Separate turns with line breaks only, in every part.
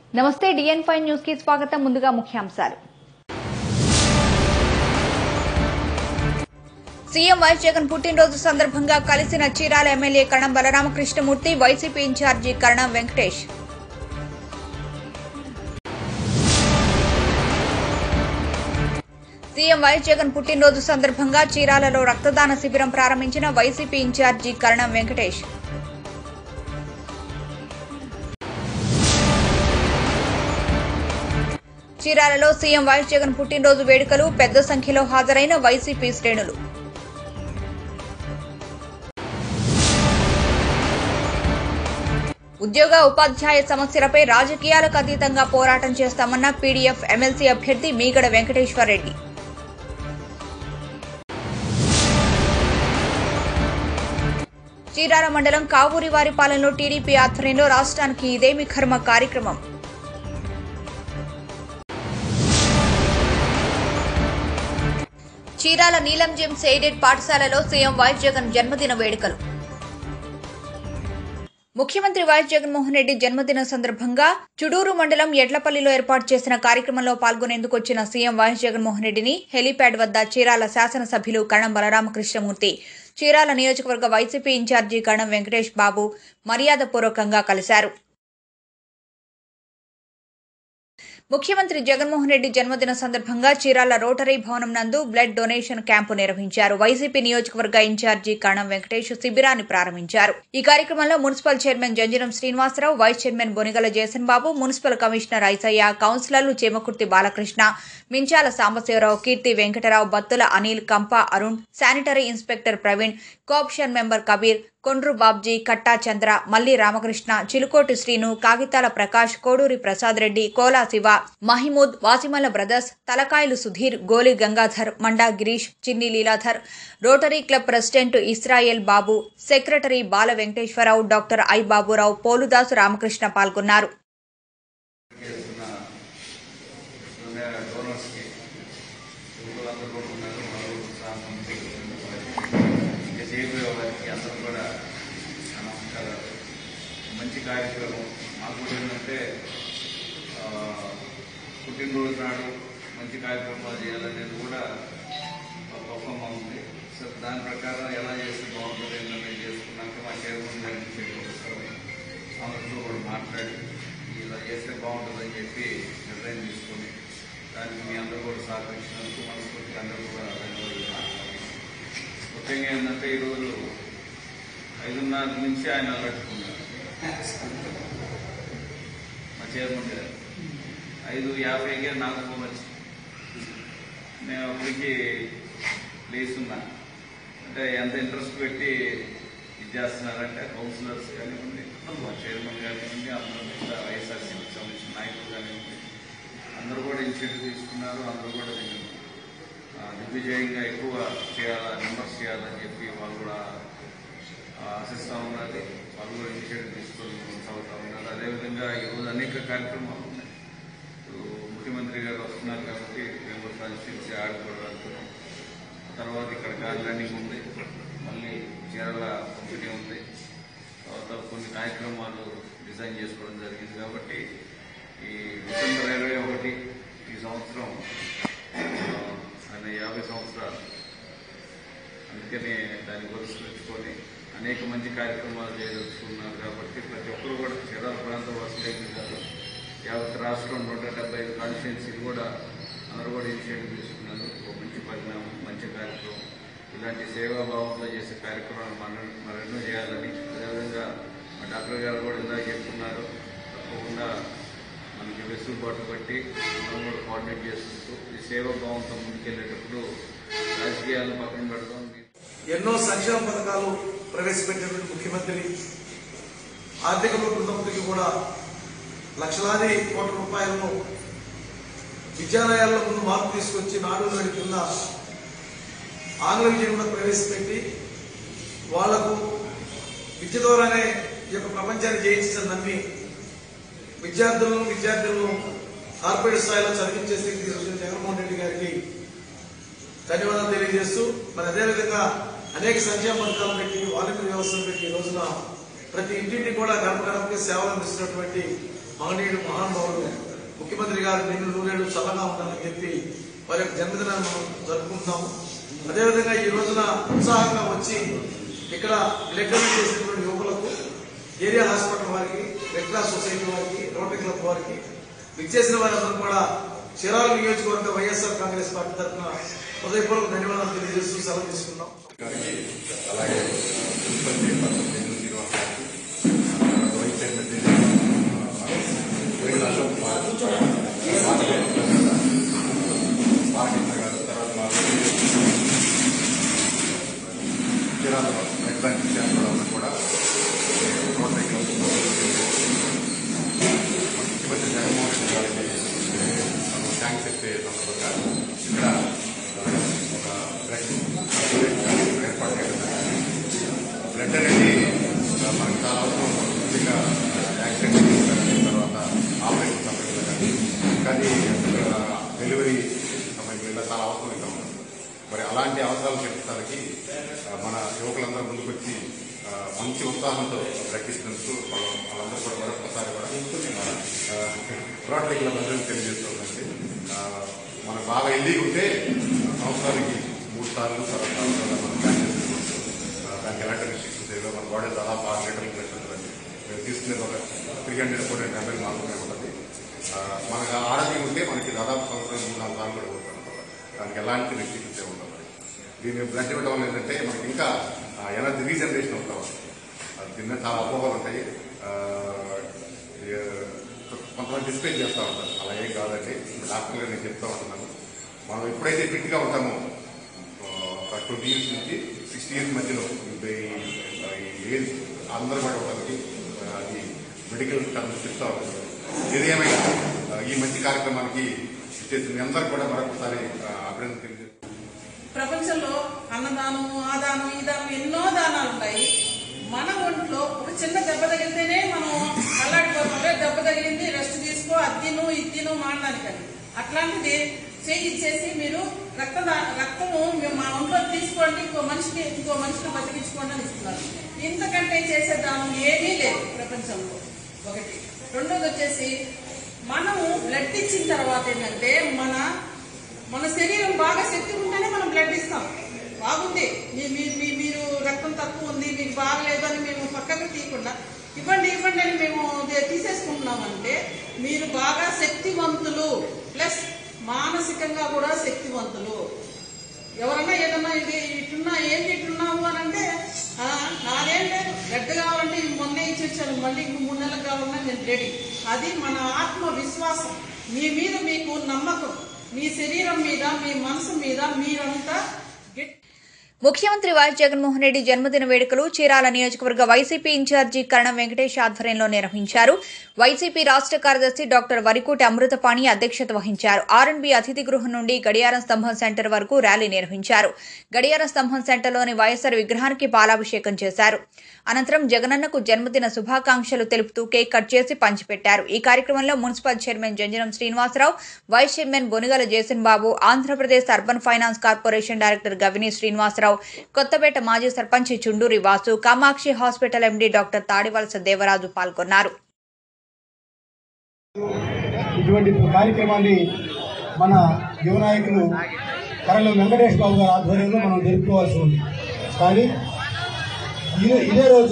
నమస్తే డిఎన్ five news కి స్వాగతం ముందుగా ముఖ్యాంశాలు సీఎం వైఎస్ జగన్ పుట్టినరోజు సందర్భంగా కలిసిన Chirala MLA Karanam Balaramakrishnamurthy YCP incharge Karanam Venkatesh CM YS Jagan పుట్టినరోజు సందర్భంగా చీరాలలో రక్తదాన శిబిరం ప్రారంభించిన వైసీపీ ఇన్ఛార్జి కరణం వెంకటేష్ చీరాలలో సీఎం వైఎస్ జగన్ పుట్టినరోజు వేడుకలు పెద్ద సంఖ్యలో హాజరైన వైసీపీ శ్రేణులు ఉద్యోగ ఉపాధ్యాయ సమస్యలపై రాజకీయాలకు అతీతంగా పోరాటం చేస్తామన్న పీడీఎఫ్ ఎమ్మెల్సీ అభ్యర్థి మీగడ వెంకటేశ్వరరెడ్డి చీరాల మండలం కావూరివారిపాలెంలో టీడీపీ ఆధ్వర్యంలో రాష్ట్రానికి ఇదేమి కర్మ కార్యక్రమం చీరాల నీలం జేమ్స్ ఎయిడెడ్ పాఠశాలలో సీఎం వైఎస్ జగన్ జన్మదిన వేడుకలు ముఖ్యమంత్రి వైఎస్ జగన్మోహన్ రెడ్డి జన్మదిన సందర్భంగా చుడూరు మండలం ఎడ్లపల్లిలో ఏర్పాటు చేసిన కార్యక్రమంలో పాల్గొనేందుకు వచ్చిన సీఎం వైఎస్ జగన్మోహన్ రెడ్డిని హెలీప్యాడ్ వద్ద చీరాల శాసనసభ్యులు కణం బలరామకృష్ణమూర్తి చీరాల నియోజకవర్గ వైసీపీ ఇన్ఛార్జి కణం వెంకటేష్ బాబు మర్యాదపూర్వకంగా కలిశారు ముఖ్యమంత్రి జగన్మోహన్ రెడ్డి జన్మదిన సందర్భంగా చీరాల రోటరీ భవనం నందు బ్లడ్ డొనేషన్ క్యాంపు నిర్వహించారు వైసీపీ నియోజకవర్గ ఇన్ఛార్జి కణం వెంకటేష్ శిబిరాన్ని ప్రారంభించారు ఈ కార్యక్రమంలో municipal chairman Janjanam Srinivasarao vice chairman Bonigala Jayason Babu municipal commissioner Aisayya కౌన్సిలర్లు చేమకుర్తి బాలకృష్ణ మించాల సాంబశివరావు కీర్తి Venkatarao Battula Anil Kampa Arun sanitary inspector Praveen cooption member Kabir Kondru Babji Katta Chandra Malli Ramakrishna Chilukoti Srinu Kagitala Prakash Koduri Prasad Reddy Kola Siva Mahmood Vasimalla brothers తలకాయలు Sudheer Goli Gangadhar Manda Girish Chinni Leeladhar Rotary Club president Israel Babu secretary Bala Venkateswararao doctor I Baburao Poludasu Ramakrishna పాల్గొన్నారు
చేస్తున్న ఉన్న డోనర్స్కి యువకులందరూ కూడా ఉన్నారు వాళ్ళు ఉత్సాహం ఇంకా చేయబోయే వారికి అందరూ కూడా నా నమస్కారాలు మంచి కార్యక్రమం మాకు కూడా ఏంటంటే ఆ, పుట్టినరోజు నాడు మంచి కార్యక్రమాలు చేయాలనేది కూడా ఒక గొప్పగా ఉంది సో దాని ప్రకారం ఎలా చేస్తే బాగుంటుంది ఏంటనేది చేసుకున్నాక మా చైర్మన్ గారికి చెప్పి అందరితో కూడా మాట్లాడి ఇలా చేస్తే బాగుంటుందని చెప్పి నిర్ణయం తీసుకొని దానికి మీ అందరూ కూడా సహకరించినందుకు మనస్ఫూర్తిగా అందరూ కూడా ధన్యవాదాలు ముఖ్యంగా ఏంటంటే ఈరోజు ఐదున్నర నుంచి ఆయన అలట్టుకున్నారు మా చైర్మన్ గారు ఐదు యాభైకే నాకు ఫోన్ వచ్చింది నేను అప్పటికి లేస్తున్నా అంటే ఎంత ఇంట్రెస్ట్ పెట్టి ఇది చేస్తున్నారంటే కౌన్సిలర్స్ కానివ్వండి మా చైర్మన్ కానివ్వండి అందరూ మిగతా వైఎస్ఆర్సీకి సంబంధించిన నాయకులు కానివ్వండి అందరూ కూడా ఇనిషియేటివ్ తీసుకున్నారు అందరూ కూడా దీన్ని ఆ, దిగ్విజయంగా ఎక్కువ చేయాలా నెంబర్స్ చేయాలని చెప్పి వాళ్ళు కూడా ఆ, ఆశిస్తూ ఉన్నారు వాళ్ళు కూడా ఇనిషియేటివ్ తీసుకొని కొనసాగుతూ ఉన్నారు అదేవిధంగా ఈరోజు అనేక కార్యక్రమాలు ఉన్నాయి ఇప్పుడు ముఖ్యమంత్రి గారు వస్తున్నారు కాబట్టి మేము కాన్స్టిట్యూన్సీ ఆడుకోవడం వెళ్తున్నాం తర్వాత ఇక్కడ కార్ ల్యాండింగ్ ఉంది మళ్ళీ చీరల పంపిణీ ఉంది తర్వాత కొన్ని కార్యక్రమాలు డిజైన్ చేసుకోవడం జరిగింది కాబట్టి ఈ డిసెంబర్ ఇరవై ఒకటి ఈ సంవత్సరం ఆ, ఆయన యాభై సంవత్సరాలు అందుకని దాన్ని పురస్కరించుకొని అనేక మంచి కార్యక్రమాలు చేయదలుచుకున్నారు కాబట్టి ప్రతి ఒక్కరు కూడా చీరాల ప్రాంత వాసులే కాదు యావత్ రాష్ట్రం నూట డెబ్బై ఐదు కాన్స్టిట్యున్సీలు కూడా అందరూ కూడా ఇనిషియేటివ్ తీసుకున్నారు ఒక మంచి పరిణామం మంచి కార్యక్రమం ఇలాంటి సేవాభావంతో చేసే కార్యక్రమాలు మన మరెన్నో చేయాలని అదేవిధంగా మా డాక్టర్ గారు కూడా ఇందాక చెప్తున్నారు తప్పకుండా మనకి వెసులుబాటు బట్టి మనం కూడా కోఆర్డినేట్ చేస్తూ ఈ సేవాభావంతో ముందుకెళ్ళేటప్పుడు రాజకీయాలను పక్కన పెడతాం
ఎన్నో సంక్షేమ పథకాలు ప్రవేశపెట్టినటువంటి ముఖ్యమంత్రి ఆర్థిక ఉన్నప్పటికీ కూడా లక్షలాది కోట్ల రూపాయలను విద్యాలయాల్లో ముందు మార్పు తీసుకొచ్చి నాడు నేడు కింద ఆంగ్ల విద్యను కూడా ప్రవేశపెట్టి వాళ్లకు విద్య ద్వారానే ఈ యొక్క ప్రపంచాన్ని జయించని నమ్మి విద్యార్థులను విద్యార్థులను కార్పొరేట్ స్థాయిలో చదివించే స్థితికి తీసుకొచ్చిన జగన్మోహన్ రెడ్డి గారికి ధన్యవాదాలు తెలియజేస్తూ మరి అదేవిధంగా అనేక సంక్షేమ పథకాలు పెట్టి వాలంటీర్ వ్యవస్థను పెట్టి ఈ రోజున ప్రతి ఇంటింటి కూడా గడప గడపకి సేవలు అందిస్తున్నటువంటి మహనీయుడు మహానుభావుడు ముఖ్యమంత్రి గారు నిన్ను నూరేళ్ళు చల్లగా ఉండాలని చెప్పి వారి యొక్క జన్మదినాన్ని మనం జరుపుకుంటున్నాము అదేవిధంగా ఈ రోజున ఉత్సాహంగా వచ్చి ఇక్కడ బ్లడ్ డొనేట్ చేసినటువంటి యువకులకు ఏరియా హాస్పిటల్ వారికి రెడ్ క్రాస్ సొసైటీ వారికి రోటరీ క్లబ్ వారికి విచ్చేసిన వారందరూ కూడా చీరాల నియోజకవర్గ వైఎస్ఆర్ కాంగ్రెస్ పార్టీ తరఫున హృదయపూర్వక ధన్యవాదాలు తెలియజేస్తూ సెలవు తీసుకున్నాం
గారికి అలాగే ప్రిన్సిపల్ చైర్పర్సన్ జగన్ శ్రీనివాస్ గారికి vice chairman YS Ashok Kumar పార్కింగ్ గారు తర్వాత మా చీరాల నెట్ బ్యాంక్ చేస్తున్న కూడా రోటరీ క్లబ్ ముఖ్యమంత్రి జగన్మోహన్ రెడ్డి గారికి థ్యాంక్స్ చెప్పే సందర్భంగా ఇక్కడ ఒక బ్లడ్ డొనేషన్ ఏర్పాటు చేయడం జరిగింది. బ్లడ్ అనేది ఆ, మనకు చాలా అవసరం ముఖ్యంగా యాక్సిడెంట్ కానీ తర్వాత ఆపరేషన్ సమయంలో కానీ కానీ ఆ, డెలివరీ సమయంలో ఇలా చాలా అవసరం ఇంకా ఉంటుంది మరి అలాంటి అవసరాలు తీర్చడానికి ఆ, మన యువకులందరూ ముందుకొచ్చి ఆ, మంచి ఉత్సాహంతో ప్రకటిస్తున్నందుకు వాళ్ళ- వాళ్ళందరూ కూడా మరొకసారి కూడా ఆ, రోటరీ క్లబ్ అందరికీ తెలియజేస్తుందండి ఆ, మనం బాగా హెల్దీగా ఉంటే సంవత్సరానికి మూడు సార్లు తర్వాత సంవత్సరాలు మనం ప్లాన్ చేసుకోవచ్చు ఆ, దానికి ఎలాంటి రిస్ట్రిక్షన్స్ ఏదో మన బాడీ దాదాపు ఆరు లీటర్లు బ్లడ్ ఉంటుందండి మేము తీసుకునేది ఒక three hundred four hundred ml మాత్రమే ఉంటుంది ఆ, మనకు ఆరోగ్యం ఉంటే మనకి దాదాపు సంవత్సరం మూడు నాలుగు సార్లు కూడా పోతుంది అనమాట దానికి ఎలాంటి రిస్ట్రిక్షన్స్ ఏమి ఉండవు దీన్ని బ్లడ్ ఇవ్వడం వల్ల ఏంటంటే మనకి ఇంకా ఎనర్జీ రీజనరేషన్ అవుతా ఉంటుంది అది దీని మీద చాలా అపోహలు ఉంటాయి ఆ, ఈ, కొంతమంది డిస్ప్లే చేస్తూ ఉంటారు అలా ఏం కాదండి డాక్టర్ గారు నేను చెప్తా ఉంటున్నాను మనం ఎప్పుడైతే ఫిట్గా ఉంటామో ఆ, ఒక ట్వంటీ ఇయర్స్ నుంచి సిక్స్టీ ఇయర్స్ మధ్యలో ఈ ఈ ఏజ్ అందరూ కూడా వాళ్ళకి ఆ, అది మెడికల్ టర్మ్స్ చెప్తా ఉంటారు ఏదేమైనా ఆ, ఈ మంచి కార్యక్రమానికి చేసిన మీ అందరూ కూడా మరొకసారి ఆ, అభినందన తెలియజేస్తున్నాను
ప్రపంచంలో అన్నదానము ఆ దానం ఈ దానం ఎన్నో దానాలు ఉన్నాయి మన ఒంట్లో ఒక చిన్న దెబ్బ తగిలితేనే మనం అల్లాడిపోతాం దెబ్బ తగిలింది రెస్ట్ తీసుకో అది తిను ఇది తిను మానడానికని అట్లాంటిది చేయి ఇచ్చేసి మీరు రక్త రక్తము మేము మా ఒంట్లో తీసుకోండి ఇంకో మనిషికి ఇంకో మనిషిని బతికించుకోండి అని ఇస్తున్నారు ఇంతకంటే చేసే దానం ఏమీ లేదు ప్రపంచంలో ఒకటి రెండోది వచ్చేసి మనము బ్లడ్ ఇచ్చిన తర్వాత ఏంటంటే మన మన శరీరం బాగా శక్తి ఉంటేనే మనం బ్లడ్ ఇస్తాం బాగుంది మీ- మీ- మీ- మీరు రక్తం తక్కువ ఉంది మీకు బాగలేదు అని మేము పక్కకు తీయకుండా ఇవ్వండి ఇవ్వండి అని మేము దే- తీసేసుకుంటున్నామంటే మీరు బాగా శక్తివంతులు ప్లస్ మానసికంగా కూడా శక్తివంతులు ఎవరన్నా ఏదన్నా ఇది ఇట్లున్నా ఏంటి ఇట్లున్నావు అని అంటే "ఆ, నాదేం లేదు బ్లడ్ కావాలంటే ఇది మొన్నే ఇచ్చి వచ్చాను మళ్ళీ ఇంకో మూడు నెలలకు కావాలన్నా నేను రెడీ అది మన ఆత్మ విశ్వాసం మీ మీద మీకు నమ్మకం మీ శరీరం మీద మీ మనసు మీద మీరంతా గట్టి
ముఖ్యమంత్రి వైఎస్ జగన్మోహన్ రెడ్డి జన్మదిన వేడుకలు చీరాల నియోజకవర్గ వైసీపీ ఇన్ఛార్జి కరణం వెంకటేష్ ఆధ్వర్యంలో నిర్వహించారు వైసీపీ రాష్ట్ర కార్యదర్శి డాక్టర్ వరికోటి అమృతపాణి అధ్యక్షత వహించారు ఆర్ఎండ్బి అతిథి గృహం నుండి గడియారం స్తంభం సెంటర్ వరకు ర్యాలీ నిర్వహించారు గడియారం స్తంభం సెంటర్లోని వైఎస్సార్ విగ్రహానికి పాలాభిషేకం చేశారు అనంతరం జగనన్నకు జన్మదిన శుభాకాంక్షలు తెలుపుతూ కేక్ కట్ చేసి పంచిపెట్టారు ఈ కార్యక్రమంలో municipal chairman Janjanam Srinivasarao vice chairman Bonugala Jason Babu Andhra Pradesh urban finance corporation director Gavini Srinivasarao Kothapeta మాజీ sarpanch Chunduri Vasu Kamakshi hospital MD doctor Tadivalasa Devaraju పాల్గొన్నారు
ఇటువంటి కార్యక్రమాన్ని మన యువ నాయకులు కరలు వెంకటేష్ బాబు గారి ఆధ్వర్యంలో మనం జరుపుకోవాల్సి ఉంది కానీ ఇదే ఇదే రోజు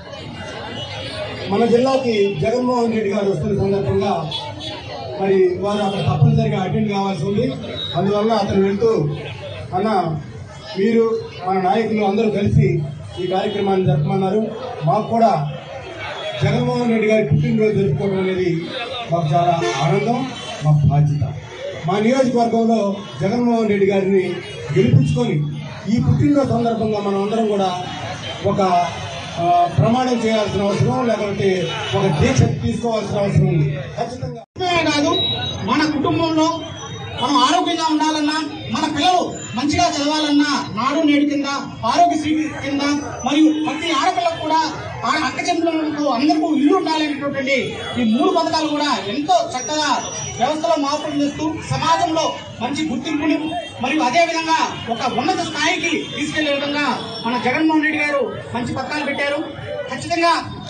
మన జిల్లాకి జగన్మోహన్ రెడ్డి గారు వస్తున్న సందర్భంగా మరి వారు అక్కడ తప్పనిసరిగా అటెండ్ కావాల్సి ఉంది అందువల్ల అతను వెళ్తూ అన్న మీరు మన నాయకులు అందరూ కలిసి ఈ కార్యక్రమాన్ని జరపమన్నారు మాకు కూడా జగన్మోహన్ రెడ్డి గారి పుట్టినరోజు జరుపుకోవడం అనేది మాకు చాలా ఆనందం మా బాధ్యత మా నియోజకవర్గంలో జగన్మోహన్ రెడ్డి గారిని గెలిపించుకొని ఈ పుట్టినరోజు సందర్భంగా మనం అందరం కూడా ఒక ఆ, ప్రమాణం చేయాల్సిన అవసరం లేకపోతే ఒక దీక్ష తీసుకోవాల్సిన అవసరం ఉంది ఖచ్చితంగా
మాత్రమే కాదు మన కుటుంబంలో మనం ఆరోగ్యంగా ఉండాలన్నా మన పిల్లలు మంచిగా చదవాలన్నా నాడు నేడు కింద ఆరోగ్యశ్రీ కింద మరియు ప్రతి ఆడపిల్లకు కూడా ఆ అక్క చెంపులకు అందరికీ ఇల్లు ఉండాలనేటటువంటి ఈ మూడు పథకాలు కూడా ఎంతో చక్కగా వ్యవస్థలో మార్పులు చేస్తూ సమాజంలో మంచి గుర్తింపుని మరియు అదే విధంగా ఒక ఉన్నత స్థాయికి తీసుకెళ్లే విధంగా మన జగన్మోహన్ రెడ్డి గారు మంచి పథకాలు పెట్టారు ఖచ్చితంగా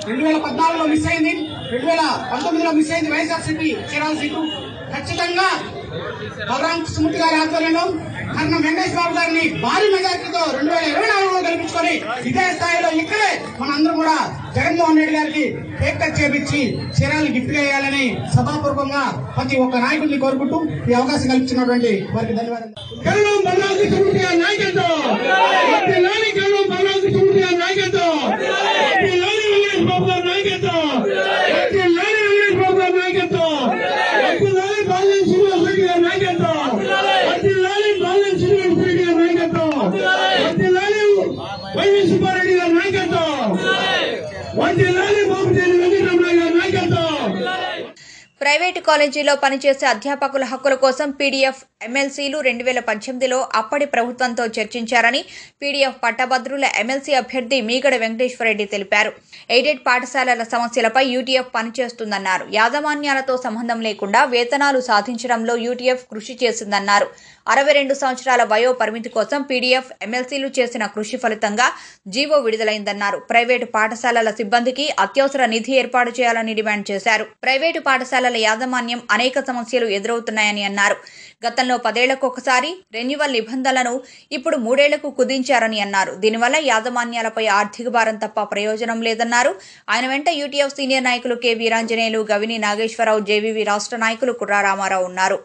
రెండు వేల పద్నాలుగులో మిస్ అయింది రెండు వేల పంతొమ్మిదిలో మిస్ అయింది వైఎస్ఆర్సీపీ చీరాల సీటు ఖచ్చితంగా బలరాం సుమతి గారి ఆధ్వర్యంలో కర్ణం వెంకటేష్ బాబు గారిని భారీ మెజార్టీతో రెండు వేల ఇరవై నాలుగులో గెలిపించుకొని ఇదే స్థాయిలో ఇక్కడే మనందరం కూడా జగన్మోహన్ రెడ్డి గారికి కేక్ కట్ చేపించి చీరాలు గిఫ్ట్ గా వేయాలని సభాపూర్వకంగా ప్రతి ఒక్క నాయకుడిని కోరుకుంటూ ఈ అవకాశం కల్పించినటువంటి వారికి ధన్యవాదాలు
కరుణం బలరాజు సుమతి గారి నాయకత్వం ప్రతి లాని కరుణం బలరాజు సుమతి గారి నాయకత్వం ప్రతి లాని వెంకటేష్ బాబు గారి నాయకత్వం ప్రతి లాని వెంకటేష్ బాబు గారి నాయకత్వం ప్రతి లాని బాలన్ శ్రీనివాస్ రెడ్డి గారి నాయకత్వం ప్రతి లాని బాలన్ శ్రీనివాస్ రెడ్డి గారి నాయకత్వం ప్రతి లాని వైఎస్ సుబ్బారెడ్డి గారి నాయకత్వం ప్రతి లాని బాబుదేని వెంకటరమణ గారి నాయకత్వం
ప్రైవేటు కాలేజీలో పనిచేసే అధ్యాపకుల హక్కుల కోసం పీడీఎఫ్ ఎమ్మెల్సీలు రెండు వేల పద్దెనిమిదిలో అప్పటి ప్రభుత్వంతో చర్చించారని పీడీఎఫ్ పట్టభద్రుల ఎమ్మెల్సీ అభ్యర్థి మీగడ వెంకటేశ్వరరెడ్డి తెలిపారు ఎయిడెడ్ పాఠశాలల సమస్యలపై యూటీఎఫ్ పనిచేస్తుందన్నారు యాజమాన్యాలతో సంబంధం లేకుండా వేతనాలు సాధించడంలో యూటీఎఫ్ కృషి చేసిందన్నారు అరవై రెండు సంవత్సరాల వయో పరిమితి కోసం పీడీఎఫ్ ఎమ్మెల్సీలు చేసిన కృషి ఫలితంగా జీవో విడుదలైందన్నారు ప్రైవేటు పాఠశాలల సిబ్బందికి అత్యవసర నిధి ఏర్పాటు చేయాలని డిమాండ్ చేశారు ప్రైవేటు పాఠశాలల యాజమాన్యం అనేక సమస్యలు ఎదురవుతున్నాయని అన్నారు గతంలో పదేళ్లకు ఒకసారి రెన్యువల్ నిబంధనలను ఇప్పుడు మూడేళ్లకు కుదించారని అన్నారు దీనివల్ల యాజమాన్యాలపై ఆర్థిక భారం తప్ప ప్రయోజనం లేదన్నారు ఆయన వెంట యూటీఎఫ్ సీనియర్ నాయకులు కె వీరాంజనేయులు గవిని నాగేశ్వరరావు జేవీవి రాష్ట్ర నాయకులు కుర్రా రామారావు ఉన్నారు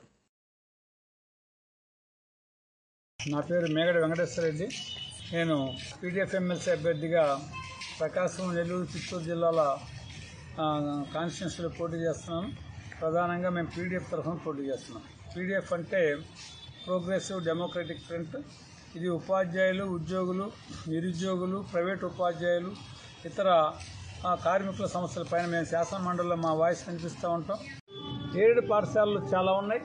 నా పేరు మేగడ వెంకటేశ్వర రెడ్డి నేను పీడిఎఫ్ ఎమ్మెల్సీ అభ్యర్థిగా ప్రకాశం నెల్లూరు చిత్తూరు జిల్లాల కాన్స్టిట్యున్సీలో పోటీ చేస్తున్నాను ప్రధానంగా మేము పీడిఎఫ్ తరఫున పోటీ చేస్తున్నాం పీడిఎఫ్ అంటే ప్రోగ్రెసివ్ డెమోక్రటిక్ ఫ్రంట్ ఇది ఉపాధ్యాయులు ఉద్యోగులు నిరుద్యోగులు ప్రైవేట్ ఉపాధ్యాయులు ఇతర ఆ, కార్మికుల సమస్యలపైన మేము శాసన మండలిలో మా వాయిస్ వినిపిస్తూ ఉంటాం ఏడు పాఠశాలలు చాలా ఉన్నాయి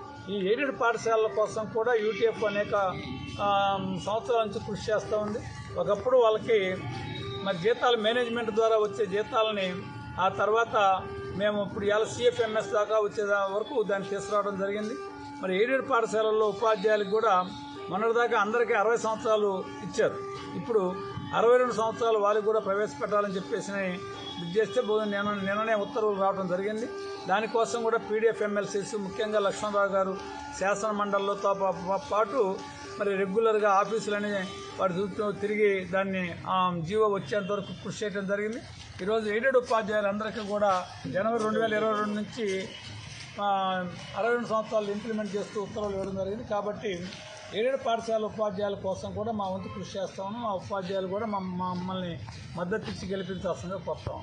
ఈ ఎయిడెడ్ పాఠశాలల కోసం కూడా యూటీఎఫ్ అనేక ఆ, సంవత్సరాల నుంచి కృషి చేస్తూ ఉంది ఒకప్పుడు వాళ్ళకి మరి జీతాలు మేనేజ్మెంట్ ద్వారా వచ్చే జీతాలని ఆ తర్వాత మేము ఇప్పుడు ఇవాళ సిఎఫ్ఎంఎస్ దాకా వచ్చే దా- వరకు దాన్ని తీసుకురావడం జరిగింది మరి ఎయిడెడ్ పాఠశాలల్లో ఉపాధ్యాయులకు కూడా మొన్నటిదాకా అందరికీ అరవై సంవత్సరాలు ఇచ్చారు ఇప్పుడు అరవై రెండు సంవత్సరాలు వాళ్ళకి కూడా ప్రవేశపెట్టాలని చెప్పేసి ఇది చేస్తే బో- నేను నిన్ననే ఉత్తర్వులు రావడం జరిగింది దానికోసం కూడా పీడిఎఫ్ ఎమ్మెల్సీస్ ముఖ్యంగా లక్ష్మణరావు గారు శాసన మండలితో పా- పా- పాటు మరి రెగ్యులర్గా ఆఫీసులని వాటి చుట్టూ తిరిగి దాన్ని ఆ, జీవో వచ్చేంత వరకు కృషి చేయడం జరిగింది ఈరోజు ఎయిడెడ్ ఉపాధ్యాయులందరికీ కూడా జనవరి రెండు వేల ఇరవై రెండు నుంచి ఆ, అరవై రెండు సంవత్సరాలు ఇంప్లిమెంట్ చేస్తూ ఉత్తర్వులు ఇవ్వడం జరిగింది కాబట్టి ఎయిడెడ్ పాఠశాల ఉపాధ్యాయుల కోసం కూడా మా వంతు కృషి చేస్తాము మా ఉపాధ్యాయులు కూడా మా మమ్మల్ని మద్దతు ఇచ్చి గెలిపించాల్సిందిగా కోరుతాం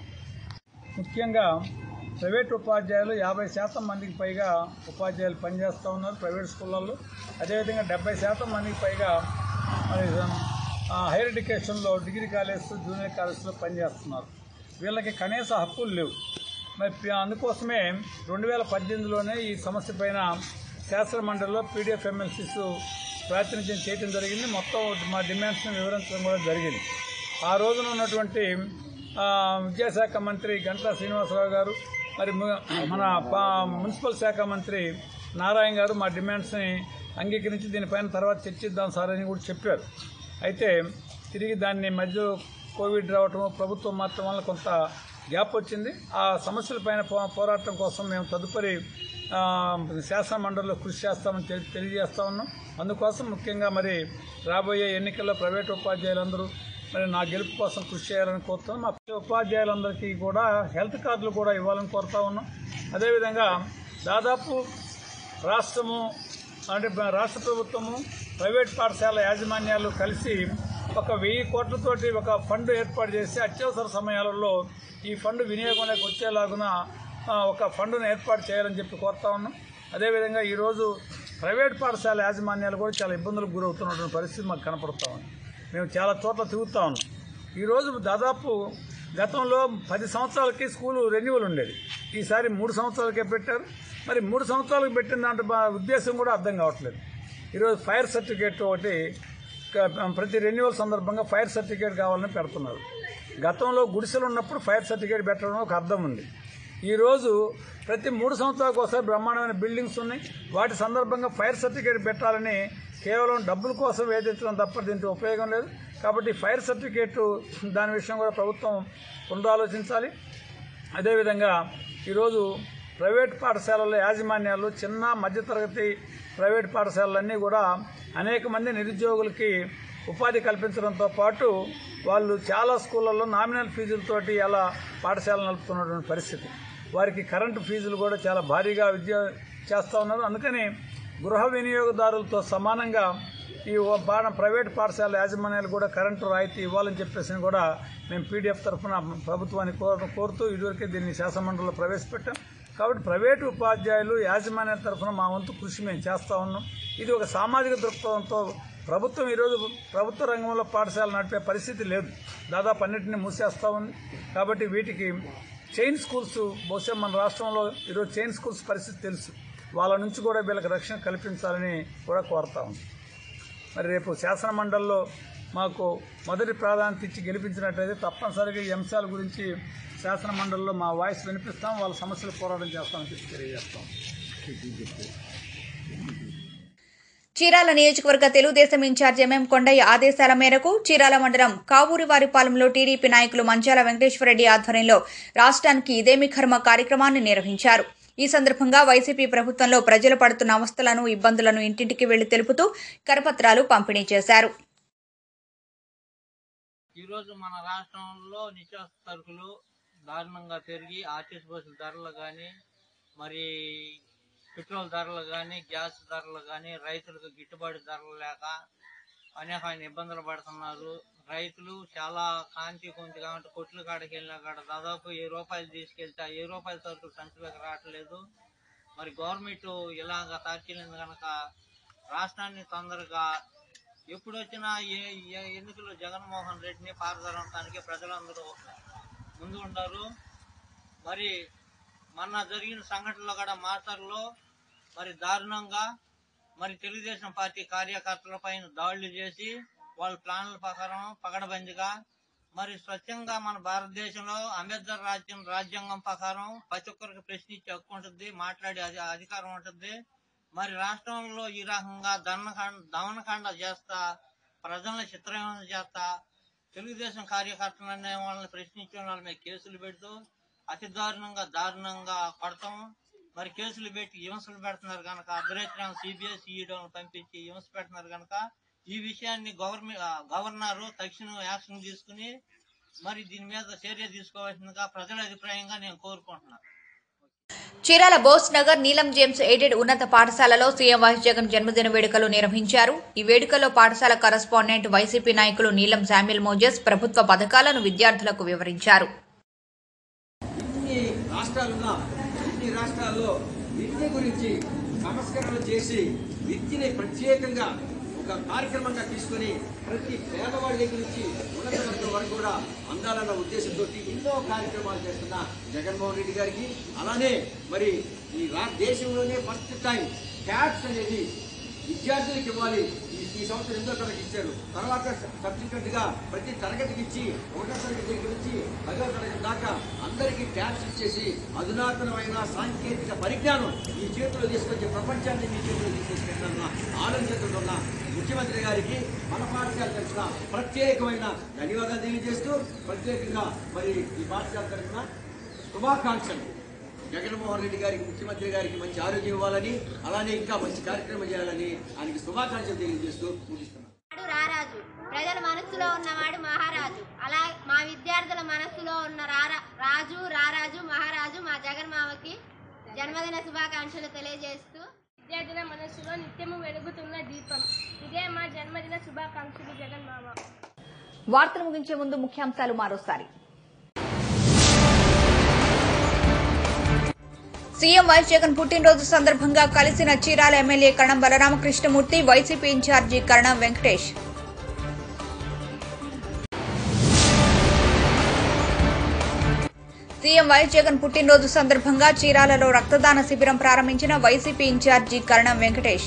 ముఖ్యంగా ప్రైవేట్ ఉపాధ్యాయులు యాభై శాతం మందికి పైగా ఉపాధ్యాయులు పనిచేస్తూ ఉన్నారు ప్రైవేట్ స్కూళ్ళల్లో అదేవిధంగా డెబ్బై శాతం మందికి పైగా మరి ఆ, హైయర్ ఎడ్యుకేషన్లో డిగ్రీ కాలేజ్ జూనియర్ కాలేజ్లో పనిచేస్తున్నారు వీళ్ళకి కనీస హక్కులు లేవు మరి పి- అందుకోసమే రెండు వేల పద్దెనిమిదిలోనే ఈ సమస్య పైన శాసన మండలిలో పీడిఎఫ్ ఎమ్మెల్సీస్ ప్రాతినిధ్యం చేయడం జరిగింది మొత్తం మా డిమాండ్స్ని వివరించడం కూడా జరిగింది ఆ రోజున ఉన్నటువంటి ఆ, విద్యాశాఖ మంత్రి గంటా శ్రీనివాసరావు గారు మరి ము- మన పా- మున్సిపల్ శాఖ మంత్రి నారాయణ గారు మా డిమాండ్స్ని అంగీకరించి దీనిపైన తర్వాత చర్చిద్దాం సార్ అని కూడా చెప్పారు అయితే తిరిగి దాన్ని మధ్యలో కోవిడ్ రావటం ప్రభుత్వం మారటం వల్ల కొంత గ్యాప్ వచ్చింది ఆ సమస్యలపైన పో- పోరాటం కోసం మేము తదుపరి ఆ, శాసన మండలిలో కృషి చేస్తామని తెలి- తెలియజేస్తా ఉన్నాం అందుకోసం ముఖ్యంగా మరి రాబోయే ఎన్నికల్లో ప్రైవేట్ ఉపాధ్యాయులందరూ మరి నా గెలుపు కోసం కృషి చేయాలని కోరుతున్నాం మా ఉపాధ్యాయులందరికీ కూడా హెల్త్ కార్డులు కూడా ఇవ్వాలని కోరుతా ఉన్నాం అదేవిధంగా దాదాపు రాష్ట్రము అంటే బ- రాష్ట్ర ప్రభుత్వము ప్రైవేట్ పాఠశాల యాజమాన్యాలు కలిసి ఒక వెయ్యి కోట్లతోటి ఒక ఫండ్ ఏర్పాటు చేసి అత్యవసర సమయాలలో ఈ ఫండ్ వినియోగంలోకి వచ్చేలాగున ఆ, ఒక ఫండ్ను ఏర్పాటు చేయాలని చెప్పి కోరుతా ఉన్నాం అదేవిధంగా ఈరోజు ప్రైవేట్ పాఠశాల యాజమాన్యాలు కూడా చాలా ఇబ్బందులకు గురవుతున్నటువంటి పరిస్థితి మాకు కనపడుతూ ఉంది మేము చాలా చోట్ల తిరుగుతూ ఉన్నాం ఈరోజు దాదాపు గతంలో పది సంవత్సరాలకి స్కూలు రెన్యువల్ ఉండేది ఈసారి మూడు సంవత్సరాలకే పెట్టారు మరి మూడు సంవత్సరాలకు పెట్టిన దాంట్లో బా- ఉద్దేశం కూడా అర్థం కావట్లేదు ఈరోజు ఫైర్ సర్టిఫికేట్ ఒకటి క- ప్రతి రెన్యువల్ సందర్భంగా ఫైర్ సర్టిఫికేట్ కావాలని పెడుతున్నారు గతంలో గుడిసెలు ఉన్నప్పుడు ఫైర్ సర్టిఫికేట్ పెట్టడం ఒక అర్థం ఉంది ఈరోజు ప్రతి మూడు సంవత్సరాలకు ఒకసారి బ్రహ్మాండమైన బిల్డింగ్స్ ఉన్నాయి వాటి సందర్భంగా ఫైర్ సర్టిఫికేట్ పెట్టాలని కేవలం డబ్బుల కోసం వేధించడం తప్ప దీంట్లో ఉపయోగం లేదు కాబట్టి ఫైర్ సర్టిఫికేట్ దాని విషయం కూడా ప్రభుత్వం పునరాలోచించాలి అదేవిధంగా ఈరోజు ప్రైవేట్ పాఠశాలల యాజమాన్యాలు చిన్న మధ్యతరగతి ప్రైవేట్ పాఠశాలలన్నీ కూడా అనేక మంది నిరుద్యోగులకి ఉపాధి కల్పించడంతో పాటు వాళ్ళు చాలా స్కూళ్ళల్లో నామినల్ ఫీజులతోటి అలా పాఠశాలలు నడుపుతున్నటువంటి పరిస్థితి వారికి కరెంటు ఫీజులు కూడా చాలా భారీగా విద్య చేస్తూ ఉన్నారు అందుకని గృహ వినియోగదారులతో సమానంగా ఈ ఓ పాఠ ప్రైవేట్ పాఠశాల యాజమాన్యాలు కూడా కరెంటు రాయితీ ఇవ్వాలని చెప్పేసి కూడా మేము పీడిఎఫ్ తరఫున ప్రభుత్వాన్ని కోరు కోరుతూ ఇదివరకే దీన్ని శాసనమండలిలో ప్రవేశపెట్టాం కాబట్టి ప్రైవేటు ఉపాధ్యాయులు యాజమాన్యాల తరఫున మా వంతు కృషి మేము చేస్తూ ఉన్నాం ఇది ఒక సామాజిక దృక్పథంతో ప్రభుత్వం ఈరోజు ప్రభుత్వ రంగంలో పాఠశాల నడిపే పరిస్థితి లేదు దాదాపు అన్నింటినీ మూసేస్తూ ఉంది కాబట్టి వీటికి చైన్ స్కూల్స్ బహుశా మన రాష్ట్రంలో ఈరోజు చైన్ స్కూల్స్ పరిస్థితి తెలుసు వాళ్ళ నుంచి కూడా వీళ్ళకి రక్షణ కల్పించాలని కూడా కోరుతా ఉంది మరి రేపు శాసన మండలిలో మాకు మొదటి ప్రాధాన్యత ఇచ్చి గెలిపించినట్లయితే తప్పనిసరిగా ఈ అంశాల గురించి శాసన మండలిలో మా వాయిస్ వినిపిస్తాం వాళ్ళ సమస్యలు పోరాటం చేస్తామని చెప్పి తెలియజేస్తాం
చీరాల నియోజకవర్గ తెలుగుదేశం ఇన్ఛార్జ్ ఎంఎం కొండయ్య ఆదేశాల మేరకు చీరాల మండలం కావూరివారిపాలెంలో టీడీపీ నాయకులు మంచాల వెంకటేశ్వరరెడ్డి ఆధ్వర్యంలో రాష్ట్రానికి ఇదేమి కర్మ కార్యక్రమాన్ని నిర్వహించారు ఈ సందర్భంగా వైసీపీ ప్రభుత్వంలో ప్రజలు పడుతున్న అవస్థలను ఇబ్బందులను ఇంటింటికి వెళ్లి తెలుపుతూ కరపత్రాలు పంపిణీ చేశారు
ఈరోజు మన రాష్ట్రంలో నిత్యావసర సరుకులు దారుణంగా పెరిగి ఆర్టీసీ బస్సుల ధరలు కానీ మరి పెట్రోల్ ధరలు కానీ గ్యాస్ ధరలు కానీ రైతులకు గిట్టుబాటు ధరలు లేక అనేకమైన ఇబ్బందులు పడుతున్నారు రైతులు చాలా కాంతి కొంత కాబట్టి కొట్లు కాడికి వెళ్ళినా కాడ దాదాపు ఏ రూపాయలు తీసుకెళ్తే ఆ ఏ రూపాయల సరుకులు సంచిలోకి రావట్లేదు మరి గవర్నమెంట్ ఇలాగ తార్చీలింది కనుక రాష్ట్రాన్ని తొందరగా ఎప్పుడు వచ్చినా ఏ ఏ- ఎన్నికల్లో జగన్మోహన్ రెడ్డిని పారదలడానికి ప్రజలందరూ ముందు ఉన్నారు మరి మొన్న జరిగిన సంఘటనలో కూడా మాస్టర్లో మరి దారుణంగా మరి తెలుగుదేశం పార్టీ కార్యకర్తల పైన దాడులు చేసి వాళ్ళ ప్లాన్ల ప్రకారం పగడబందిగా మరి స్వచ్ఛంగా మన భారతదేశంలో అంబేద్కర్ రాజ్యం రాజ్యాంగం ప్రకారం ప్రతి ఒక్కరికి ప్రశ్నించే హక్కు ఉంటుంది మాట్లాడే అధి- అధికారం ఉంటుంది మరి రాష్ట్రంలో ఈ రకంగా దమనకాండ దమనకాండ చేస్తా ప్రజలను చిత్రహింస చేస్తా తెలుగుదేశం కార్యకర్తలు అనే వాళ్ళని ప్రశ్నించే వాళ్ళ మీద కేసులు పెడుతూ అతి దారుణంగా దారుణంగా కొడతాం మరి కేసులు పెట్టి హింసలు పెడుతున్నారు కనుక అర్ధరాత్రి సిబిఎస్ ఈడోని పంపించి హింస పెడుతున్నారు కనుక ఈ విషయాన్ని గవర్నమెంట్ గవర్నర్ తక్షణం యాక్షన్ తీసుకుని మరి దీని మీద చర్య తీసుకోవాల్సిందిగా ప్రజల అభిప్రాయంగా నేను కోరుకుంటున్నాను
చీరాల బోస్ నగర్ నీలం జేమ్స్ ఎయిడెడ్ ఉన్నత పాఠశాలలో సీఎం వైఎస్ జగన్ జన్మదిన వేడుకలు నిర్వహించారు ఈ వేడుకలో పాఠశాల కరస్పాండెంట్ వైసీపీ నాయకులు నీలం శామ్యుల్ మోజెస్ ప్రభుత్వ పథకాలను విద్యార్థులకు వివరించారు
ఇన్ని రాష్ట్రాలున్నా ఇన్ని రాష్ట్రాల్లో విద్య గురించి సంస్కరణలు చేసి విద్యని ప్రత్యేకంగా ఒక కార్యక్రమంగా తీసుకొని ప్రతి పేదవాడి దగ్గర నుంచి ఉన్నత వర్గం వరకు కూడా అందాలన్న ఉద్దేశంతో ఎన్నో కార్యక్రమాలు చేస్తున్న జగన్మోహన్ రెడ్డి గారికి అలానే మరి ఈ రా దేశంలోనే ఫస్ట్ టైం ట్యాక్స్ అనేది విద్యార్థులకు ఇవ్వాలి ఈ- ఈ సంవత్సరం ఎనిమిదో తరగతి ఇచ్చారు తర్వాత సబ్సిక్వెంట్ గా ప్రతి తరగతికి ఇచ్చి ఒకటో తరగతి దగ్గర నుంచి పదో తరగతి దాకా అందరికీ ట్యాక్స్ ఇచ్చేసి అధునాతనమైన సాంకేతిక పరిజ్ఞానం ఈ చేతిలో తీసుకొచ్చి ప్రపంచాన్ని మీ చేతిలో తీసుకొచ్చిన ఆలోచనతో ఉన్న ముఖ్యమంత్రి గారికి మన పాఠశాల తరఫున ప్రత్యేకమైన ధన్యవాదాలు తెలియజేస్తూ ప్రత్యేకంగా మరి ఈ పాఠశాల తరఫున శుభాకాంక్షలు జగన్మోహన్ రెడ్డి గారికి ముఖ్యమంత్రి గారికి మంచి ఆరోగ్యం ఇవ్వాలని అలానే ఇంకా మంచి కార్యక్రమం చేయాలని ఆయనకి శుభాకాంక్షలు తెలియజేస్తూ ముగిస్తున్నాను
వాడు రారాజు ప్రజల మనస్సులో ఉన్నవాడు మహారాజు అలా మా విద్యార్థుల మనస్సులో ఉన్న రారా రాజు రారాజు మహారాజు మా జగన్మామకి జన్మదిన శుభాకాంక్షలు తెలియజేస్తూ
విద్యార్థుల మనస్సులో నిత్యము వెలుగుతున్న దీపం ఇదే మా జన్మదిన శుభాకాంక్షలు జగన్మామ
వార్తలు ముగించే ముందు ముఖ్యాంశాలు మరోసారి సీఎం వైఎస్ జగన్ పుట్టినరోజు సందర్భంగా కలిసిన Chirala MLA Karanam Balaramakrishnamurthy YCP incharge Karanam Venkatesh CM YS Jagan పుట్టినరోజు సందర్భంగా చీరాలలో రక్తదాన శిబిరం ప్రారంభించిన వైసీపీ ఇన్ఛార్జి కరణం వెంకటేష్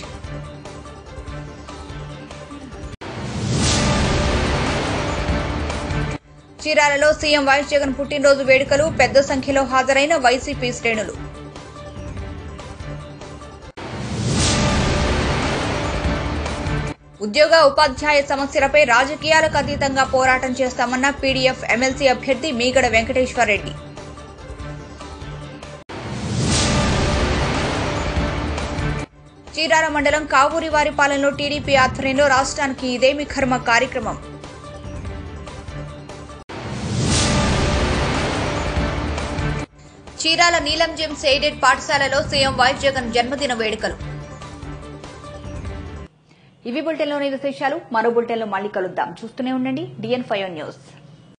చీరాలలో సీఎం వైఎస్ జగన్ పుట్టినరోజు వేడుకలు పెద్ద సంఖ్యలో హాజరైన వైసీపీ శ్రేణులు ఉద్యోగ ఉపాధ్యాయ సమస్యలపై రాజకీయాలకు అతీతంగా పోరాటం చేస్తామన్న పీడీఎఫ్ ఎమ్మెల్సీ అభ్యర్థి మీగడ వెంకటేశ్వరరెడ్డి చీరాల మండలం కావూరివారిపాలెంలో టీడీపీ ఆధ్వర్యంలో రాష్ట్రానికి ఇదేమి కర్మ కార్యక్రమం చీరాల నీలం జెమ్స్ ఎయిడెడ్ పాఠశాలలో సీఎం వైఎస్ జగన్ జన్మదిన వేడుకలు ఇవి బులెటిన్లోని విశేషాలు మరో బులెటిన్లో మళ్ళీ కలుద్దాం చూస్తూనే ఉండండి డిఎన్ ఫైవ్ న్యూస్